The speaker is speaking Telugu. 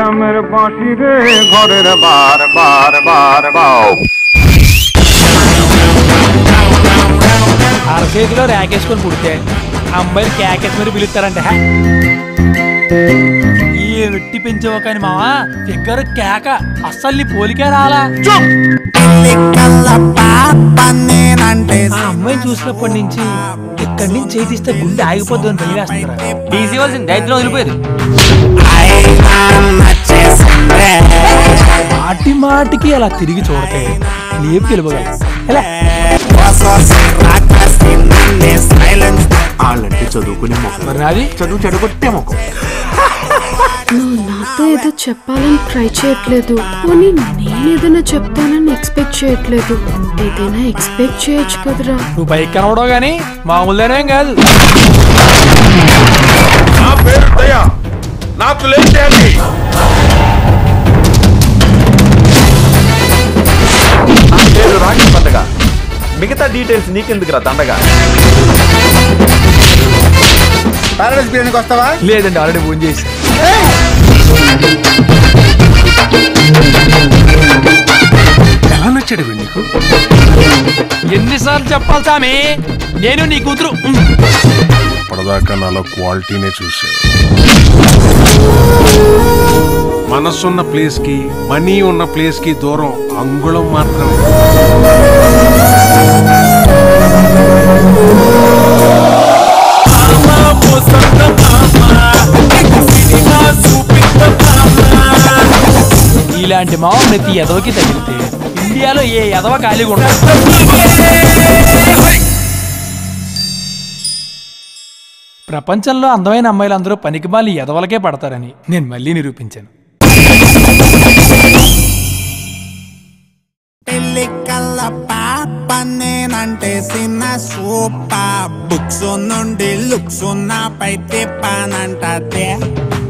গ্রামের বাঁশি রে ঘরের বার বার বার বাও అరచేతిలో ర్యాకేసుకొని పుడితే అమ్మాయిలు కేకేసి మరి పిలుస్తారంట హే. ఈ వెట్టి పెంచావు కానీ మావా ఫిగర్ కేక అస్సలు నీ పోలికే రాలా ఆ అమ్మాయిని చూసినప్పటి నుంచి ఇక్కడి నుంచి చేయి తీస్తే గుండె ఆగిపోద్దు అని తెలియజేస్తున్నారు డీసీ వాళ్ళసింది దైత్యం వదిలిపోయేది మాటి మాటికి అలా తిరిగి చూడతే లేపు గెలవగలరు ఎలా వాళ్ళంటే చదువుకునే మొక్కలు మరి నాది చదువు చెడగొట్టే మొక్కం నువ్వు నాతో ఏదో చెప్పాలని ట్రై చేయట్లేదు పోనీ నేను ఏదైనా చెప్తానని ఎక్స్పెక్ట్ చేయట్లేదు ఏదైనా ఎక్స్పెక్ట్ చేయొచ్చు కదరా నువ్వు పైకి కనవడవు కానీ మామూలుగానేం కాదు నా పేరు దయ నాకు లేచేయండి నా పేరు రాణి పండగ మిగతా డీటెయిల్స్ నీకెందుకురా దండగా పారాడైస్ బిర్యానీకి వస్తావా లేదండి ఆల్రెడీ ఫోన్ చేసి ఎలా నచ్చాడు వీడు నీకు ఎన్నిసార్లు చెప్పాలి సామి నేను నీ కూతురు ఉమ్. ఇప్పటిదాకా నాలో క్వాలిటీనే చూసావు మనసున్న ప్లేస్ కి మనీ ఉన్న ప్లేస్ కి దూరం అంగుళం మాత్రమే ఇలాంటి మావ ప్రతి ఎదవకి తగిలితే ఇండియాలో ఏ ఎదవ ఖాళీగా ఉండదు ప్రపంచంలో అందమైన అమ్మాయిలందరూ పనికిమాలి ఎదవలకే పడతారని నేను మళ్ళీ నిరూపించాను పెళ్లి కల్ల పాప నేనంటే సిన్న సూప బుక్స్ నుండి లుక్స్ నాపై తిప్పానంటే